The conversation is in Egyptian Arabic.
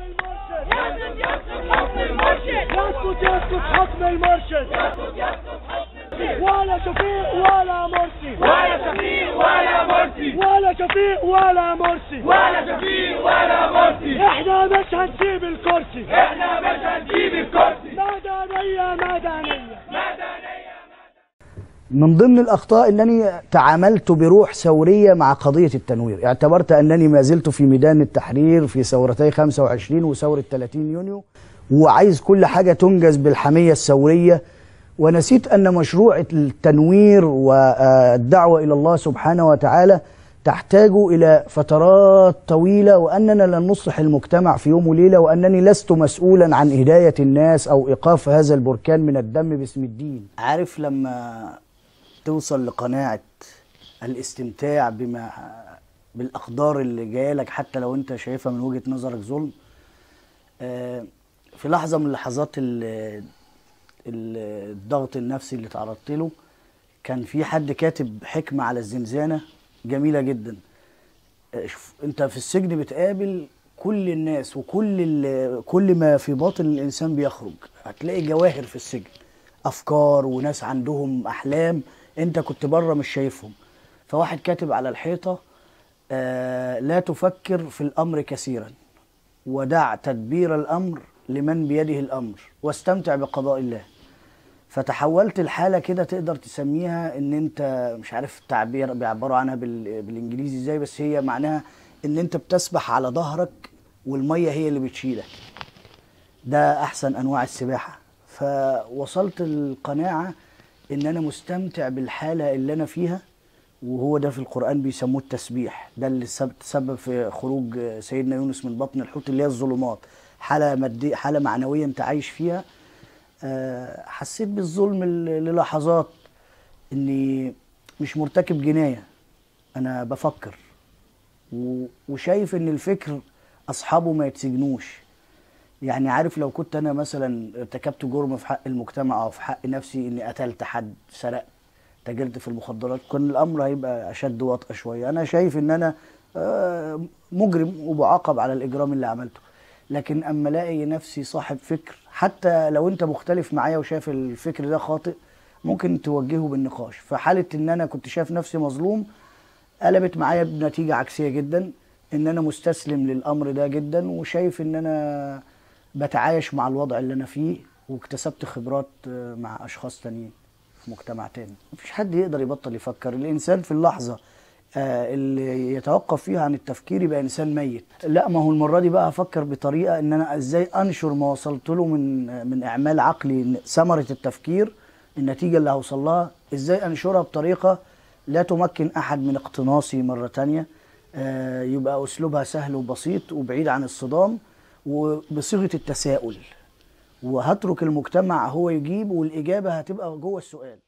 يسقط يسقط حكم المرشد يسقط يسقط حكم المرشد ولا شفيق ولا مرسي ولا شفيق ولا مرسي ولا شفيق ولا مرسي ولا شفيق ولا مرسي احنا مش هنسيب الكرسي احنا مش هنجيب الكرسي مدنية مدنية مدنية من ضمن الأخطاء أنني تعاملت بروح ثورية مع قضية التنوير اعتبرت أنني ما زلت في ميدان التحرير في ثورتي 25 وثورة 30 يونيو وعايز كل حاجة تنجز بالحمية الثورية ونسيت أن مشروع التنوير والدعوة إلى الله سبحانه وتعالى تحتاج إلى فترات طويلة وأننا لن نصلح المجتمع في يوم وليلة وأنني لست مسؤولا عن هداية الناس أو إيقاف هذا البركان من الدم باسم الدين عارف لما توصل لقناعة الاستمتاع بما بالأقدار اللي جاية لك حتى لو أنت شايفها من وجهة نظرك ظلم آه، في لحظة من لحظات ال- ال- الضغط النفسي اللي تعرضت له كان في حد كاتب حكمة على الزنزانة جميلة جدا آه، شوف انت في السجن بتقابل كل الناس وكل ال- كل ما في باطن الانسان بيخرج هتلاقي جواهر في السجن افكار وناس عندهم احلام انت كنت بره مش شايفهم فواحد كاتب على الحيطة آه لا تفكر في الامر كثيرا ودع تدبير الامر لمن بيده الامر واستمتع بقضاء الله فتحولت الحالة كده تقدر تسميها ان انت مش عارف التعبير بيعبروا عنها بال... بالانجليزي ازاي بس هي معناها ان انت بتسبح على ظهرك والمية هي اللي بتشيلك ده احسن انواع السباحة فوصلت القناعة ان انا مستمتع بالحالة اللي انا فيها وهو ده في القرآن بيسموه التسبيح ده اللي سب- تسبب في خروج سيدنا يونس من بطن الحوت اللي هي الظلمات حالة مادية حالة معنوية انت عايش فيها آه، حسيت بالظلم ل- للحظات اني مش مرتكب جناية انا بفكر و- وشايف ان الفكر اصحابه ما يتسجنوش يعني عارف لو كنت انا مثلا ارتكبت جرم في حق المجتمع او في حق نفسي اني قتلت حد سرقت تاجرت في المخدرات كان الامر هيبقى اشد وطأة شويه انا شايف ان انا آه، مجرم وبعاقب على الاجرام اللي عملته لكن اما الاقي نفسي صاحب فكر حتى لو انت مختلف معايا وشايف الفكر ده خاطئ ممكن توجهه بالنقاش فحاله ان انا كنت شايف نفسي مظلوم قلبت معايا بنتيجه عكسيه جدا ان انا مستسلم للامر ده جدا وشايف ان انا بتعايش مع الوضع اللي انا فيه واكتسبت خبرات آه، مع اشخاص تانيين في مجتمع تاني مفيش حد يقدر يبطل يفكر الانسان في اللحظه آه، اللي يتوقف فيها عن التفكير يبقى انسان ميت لا ما هو المره دي بقى هفكر بطريقه ان انا ازاي انشر ما وصلت له من من اعمال عقلي ثمره التفكير النتيجه اللي هوصل لها ازاي انشرها بطريقه لا تمكن احد من اقتناصي مره تانية آه، يبقى اسلوبها سهل وبسيط وبعيد عن الصدام وبصيغه التساؤل وهترك المجتمع هو يجيب والاجابه هتبقى جوه السؤال